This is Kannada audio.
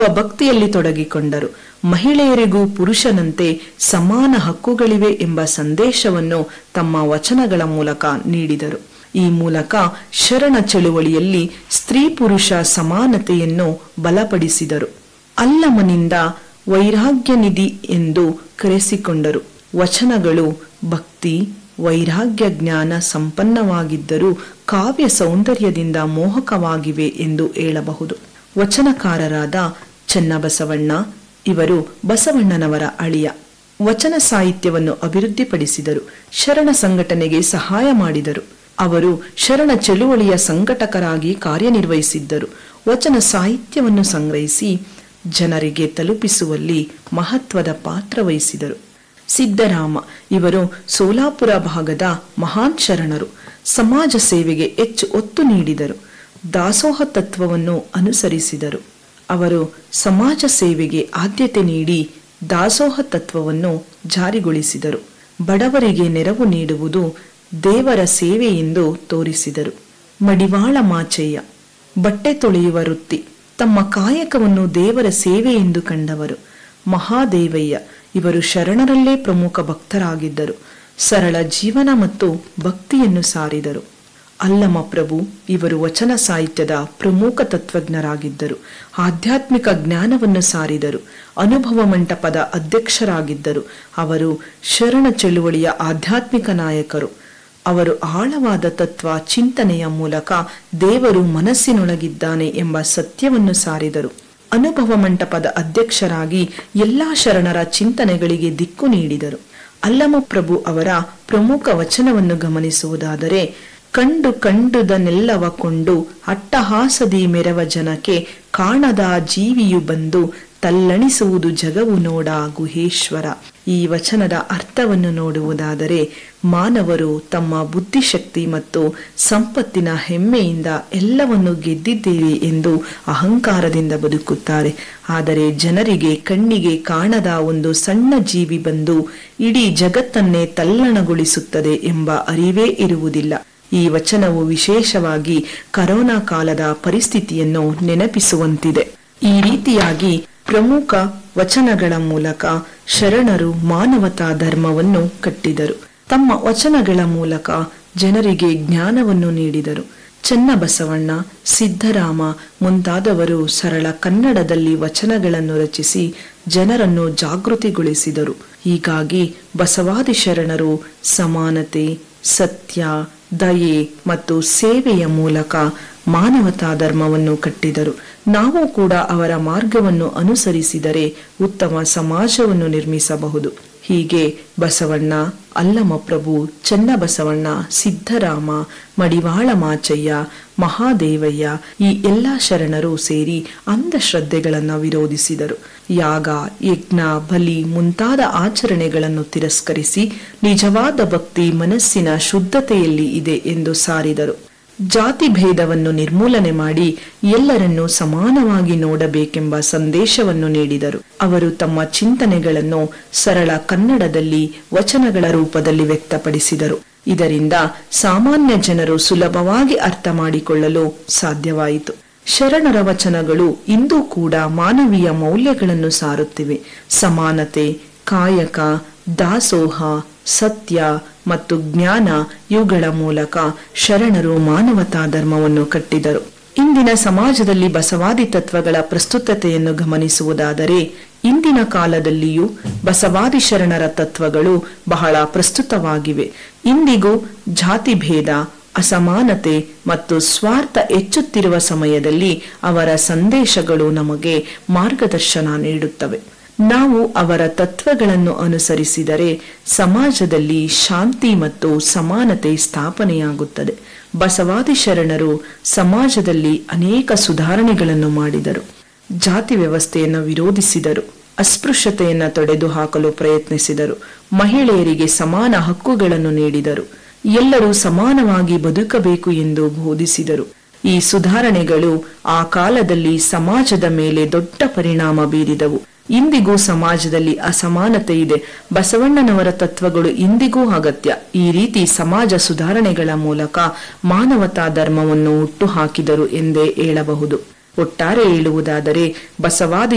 ಭಕ್ತಿಯಲ್ಲಿ ತೊಡಗಿಕೊಂಡರು ಮಹಿಳೆಯರಿಗೂ ಪುರುಷನಂತೆ ಸಮಾನ ಹಕ್ಕುಗಳಿವೆ ಎಂಬ ಸಂದೇಶವನ್ನು ತಮ್ಮ ವಚನಗಳ ಮೂಲಕ ನೀಡಿದರು ಈ ಮೂಲಕ ಶರಣ ಚಳುವಳಿಯಲ್ಲಿ ಸ್ತ್ರೀ ಪುರುಷ ಸಮಾನತೆಯನ್ನು ಬಲಪಡಿಸಿದರು ಅಲ್ಲಮನಿಂದ ವೈರಾಗ್ಯ ನಿಧಿ ಎಂದು ಕರೆಸಿಕೊಂಡರು ವಚನಗಳು ಭಕ್ತಿ ವೈರಾಗ್ಯ ಜ್ಞಾನ ಸಂಪನ್ನವಾಗಿದ್ದರೂ ಕಾವ್ಯ ಸೌಂದರ್ಯದಿಂದ ಮೋಹಕವಾಗಿವೆ ಎಂದು ಹೇಳಬಹುದು ವಚನಕಾರರಾದ ಚನ್ನಬಸವಣ್ಣ ಇವರು ಬಸವಣ್ಣನವರ ಅಳಿಯ ವಚನ ಸಾಹಿತ್ಯವನ್ನು ಅಭಿವೃದ್ಧಿಪಡಿಸಿದರು ಶರಣ ಸಂಘಟನೆಗೆ ಸಹಾಯ ಮಾಡಿದರು ಅವರು ಶರಣ ಚಳುವಳಿಯ ಸಂಘಟಕರಾಗಿ ಕಾರ್ಯನಿರ್ವಹಿಸಿದ್ದರು ವಚನ ಸಾಹಿತ್ಯವನ್ನು ಸಂಗ್ರಹಿಸಿ ಜನರಿಗೆ ತಲುಪಿಸುವಲ್ಲಿ ಮಹತ್ವದ ಪಾತ್ರ ವಹಿಸಿದರು ಸಿದ್ದರಾಮ ಇವರು ಸೋಲಾಪುರ ಭಾಗದ ಮಹಾನ್ ಶರಣರು ಸಮಾಜ ಸೇವೆಗೆ ಹೆಚ್ಚು ಒತ್ತು ನೀಡಿದರು ದಾಸೋಹ ತತ್ವವನ್ನು ಅನುಸರಿಸಿದರು ಅವರು ಸಮಾಜ ಸೇವೆಗೆ ಆದ್ಯತೆ ನೀಡಿ ದಾಸೋಹ ತತ್ವವನ್ನು ಜಾರಿಗೊಳಿಸಿದರು ಬಡವರಿಗೆ ನೆರವು ನೀಡುವುದು ದೇವರ ಸೇವೆ ಎಂದು ತೋರಿಸಿದರು ಮಡಿವಾಳ ಮಾಚಯ್ಯ ಬಟ್ಟೆ ತೊಳೆಯುವ ವೃತ್ತಿ ತಮ್ಮ ಕಾಯಕವನ್ನು ದೇವರ ಸೇವೆ ಎಂದು ಕಂಡವರು ಮಹಾದೇವಯ್ಯ ಇವರು ಶರಣರಲ್ಲೇ ಪ್ರಮುಖ ಭಕ್ತರಾಗಿದ್ದರು ಸರಳ ಜೀವನ ಮತ್ತು ಭಕ್ತಿಯನ್ನು ಸಾರಿದರು ಅಲ್ಲಮ ಪ್ರಭು ಇವರು ವಚನ ಸಾಹಿತ್ಯದ ಪ್ರಮುಖ ತತ್ವಜ್ಞರಾಗಿದ್ದರು ಆಧ್ಯಾತ್ಮಿಕ ಜ್ಞಾನವನ್ನು ಸಾರಿದರು ಅನುಭವ ಮಂಟಪದ ಅಧ್ಯಕ್ಷರಾಗಿದ್ದರು ಅವರು ಶರಣ ಚಳುವಳಿಯ ಆಧ್ಯಾತ್ಮಿಕ ನಾಯಕರು ಅವರು ಆಳವಾದ ತತ್ವ ಚಿಂತನೆಯ ಮೂಲಕ ದೇವರು ಮನಸ್ಸಿನೊಳಗಿದ್ದಾನೆ ಎಂಬ ಸತ್ಯವನ್ನು ಸಾರಿದರು ಅನುಭವ ಮಂಟಪದ ಅಧ್ಯಕ್ಷರಾಗಿ ಎಲ್ಲಾ ಶರಣರ ಚಿಂತನೆಗಳಿಗೆ ದಿಕ್ಕು ನೀಡಿದರು ಅಲ್ಲಮ ಪ್ರಭು ಅವರ ಪ್ರಮುಖ ವಚನವನ್ನು ಗಮನಿಸುವುದಾದರೆ ಕಂಡು ಕಂಡುದನ್ನೆಲ್ಲವ ಕೊಂಡು ಅಟ್ಟಹಾಸದಿ ಮೆರವ ಜನಕ್ಕೆ ಕಾಣದ ಜೀವಿಯು ಬಂದು ತಲ್ಲಣಿಸುವುದು ಜಗವು ನೋಡ ಗುಹೇಶ್ವರ ಈ ವಚನದ ಅರ್ಥವನ್ನು ನೋಡುವುದಾದರೆ ಮಾನವರು ತಮ್ಮ ಬುದ್ಧಿಶಕ್ತಿ ಮತ್ತು ಸಂಪತ್ತಿನ ಹೆಮ್ಮೆಯಿಂದ ಎಲ್ಲವನ್ನು ಗೆದ್ದಿದ್ದೇವೆ ಎಂದು ಅಹಂಕಾರದಿಂದ ಬದುಕುತ್ತಾರೆ ಆದರೆ ಜನರಿಗೆ ಕಣ್ಣಿಗೆ ಕಾಣದ ಒಂದು ಸಣ್ಣ ಜೀವಿ ಬಂದು ಇಡೀ ಜಗತ್ತನ್ನೇ ತಲ್ಲಣಗೊಳಿಸುತ್ತದೆ ಎಂಬ ಅರಿವೇ ಇರುವುದಿಲ್ಲ ಈ ವಚನವು ವಿಶೇಷವಾಗಿ ಕರೋನಾ ಕಾಲದ ಪರಿಸ್ಥಿತಿಯನ್ನು ನೆನಪಿಸುವಂತಿದೆ ಈ ರೀತಿಯಾಗಿ ಪ್ರಮುಖ ವಚನಗಳ ಮೂಲಕ ಶರಣರು ಮಾನವತಾ ಧರ್ಮವನ್ನು ಕಟ್ಟಿದರು ತಮ್ಮ ವಚನಗಳ ಮೂಲಕ ಜನರಿಗೆ ಜ್ಞಾನವನ್ನು ನೀಡಿದರು ಚನ್ನಬಸವಣ್ಣ ಸಿದ್ದರಾಮ ಮುಂತಾದವರು ಸರಳ ಕನ್ನಡದಲ್ಲಿ ವಚನಗಳನ್ನು ರಚಿಸಿ ಜನರನ್ನು ಜಾಗೃತಿಗೊಳಿಸಿದರು ಹೀಗಾಗಿ ಬಸವಾದಿ ಶರಣರು ಸಮಾನತೆ ಸತ್ಯ ದಯೆ ಮತ್ತು ಸೇವೆಯ ಮೂಲಕ ಮಾನವತಾ ಧರ್ಮವನ್ನು ಕಟ್ಟಿದರು ನಾವು ಕೂಡ ಅವರ ಮಾರ್ಗವನ್ನು ಅನುಸರಿಸಿದರೆ ಉತ್ತಮ ಸಮಾಜವನ್ನು ನಿರ್ಮಿಸಬಹುದು ಹೀಗೆ ಬಸವಣ್ಣ ಅಲ್ಲಮಪ್ರಭು ಚನ್ನಬಸವಣ್ಣ ಸಿದ್ದರಾಮ ಮಡಿವಾಳ ಮಾಚಯ್ಯ ಮಹಾದೇವಯ್ಯ ಈ ಎಲ್ಲ ಶರಣರು ಸೇರಿ ಅಂಧಶ್ರದ್ಧೆಗಳನ್ನು ವಿರೋಧಿಸಿದರು ಯಾಗ ಯಜ್ಞ ಬಲಿ ಮುಂತಾದ ಆಚರಣೆಗಳನ್ನು ತಿರಸ್ಕರಿಸಿ ನಿಜವಾದ ಭಕ್ತಿ ಮನಸ್ಸಿನ ಶುದ್ಧತೆಯಲ್ಲಿ ಇದೆ ಎಂದು ಸಾರಿದರು ಜಾತಿ ಭೇದವನ್ನು ನಿರ್ಮೂಲನೆ ಮಾಡಿ ಎಲ್ಲರನ್ನೂ ಸಮಾನವಾಗಿ ನೋಡಬೇಕೆಂಬ ಸಂದೇಶವನ್ನು ನೀಡಿದರು ಅವರು ತಮ್ಮ ಚಿಂತನೆಗಳನ್ನು ಸರಳ ಕನ್ನಡದಲ್ಲಿ ವಚನಗಳ ರೂಪದಲ್ಲಿ ವ್ಯಕ್ತಪಡಿಸಿದರು ಇದರಿಂದ ಸಾಮಾನ್ಯ ಜನರು ಸುಲಭವಾಗಿ ಅರ್ಥ ಮಾಡಿಕೊಳ್ಳಲು ಸಾಧ್ಯವಾಯಿತು ಶರಣರ ವಚನಗಳು ಇಂದೂ ಕೂಡ ಮಾನವೀಯ ಮೌಲ್ಯಗಳನ್ನು ಸಾರುತ್ತಿವೆ ಸಮಾನತೆ ಕಾಯಕ ದಾಸೋಹ ಸತ್ಯ ಮತ್ತು ಜ್ಞಾನ ಇವುಗಳ ಮೂಲಕ ಶರಣರು ಮಾನವತಾ ಧರ್ಮವನ್ನು ಕಟ್ಟಿದರು ಇಂದಿನ ಸಮಾಜದಲ್ಲಿ ಬಸವಾದಿ ತತ್ವಗಳ ಪ್ರಸ್ತುತತೆಯನ್ನು ಗಮನಿಸುವುದಾದರೆ ಇಂದಿನ ಕಾಲದಲ್ಲಿಯೂ ಬಸವಾದಿ ಶರಣರ ತತ್ವಗಳು ಬಹಳ ಪ್ರಸ್ತುತವಾಗಿವೆ ಇಂದಿಗೂ ಜಾತಿ ಭೇದ ಅಸಮಾನತೆ ಮತ್ತು ಸ್ವಾರ್ಥ ಹೆಚ್ಚುತ್ತಿರುವ ಸಮಯದಲ್ಲಿ ಅವರ ಸಂದೇಶಗಳು ನಮಗೆ ಮಾರ್ಗದರ್ಶನ ನೀಡುತ್ತವೆ ನಾವು ಅವರ ತತ್ವಗಳನ್ನು ಅನುಸರಿಸಿದರೆ ಸಮಾಜದಲ್ಲಿ ಶಾಂತಿ ಮತ್ತು ಸಮಾನತೆ ಸ್ಥಾಪನೆಯಾಗುತ್ತದೆ ಬಸವಾದಿ ಶರಣರು ಸಮಾಜದಲ್ಲಿ ಅನೇಕ ಸುಧಾರಣೆಗಳನ್ನು ಮಾಡಿದರು ಜಾತಿ ವ್ಯವಸ್ಥೆಯನ್ನು ವಿರೋಧಿಸಿದರು ಅಸ್ಪೃಶ್ಯತೆಯನ್ನು ತೊಡೆದು ಹಾಕಲು ಪ್ರಯತ್ನಿಸಿದರು ಮಹಿಳೆಯರಿಗೆ ಸಮಾನ ಹಕ್ಕುಗಳನ್ನು ನೀಡಿದರು ಎಲ್ಲರೂ ಸಮಾನವಾಗಿ ಬದುಕಬೇಕು ಎಂದು ಬೋಧಿಸಿದರು ಈ ಸುಧಾರಣೆಗಳು ಆ ಕಾಲದಲ್ಲಿ ಸಮಾಜದ ಮೇಲೆ ದೊಡ್ಡ ಪರಿಣಾಮ ಬೀರಿದವು ಇಂದಿಗೂ ಸಮಾಜದಲ್ಲಿ ಅಸಮಾನತೆ ಇದೆ ಬಸವಣ್ಣನವರ ತತ್ವಗಳು ಇಂದಿಗೂ ಅಗತ್ಯ ಈ ರೀತಿ ಸಮಾಜ ಸುಧಾರಣೆಗಳ ಮೂಲಕ ಮಾನವತಾ ಧರ್ಮವನ್ನು ಹುಟ್ಟುಹಾಕಿದರು ಎಂದೇ ಹೇಳಬಹುದು ಒಟ್ಟಾರೆ ಹೇಳುವುದಾದರೆ ಬಸವಾದಿ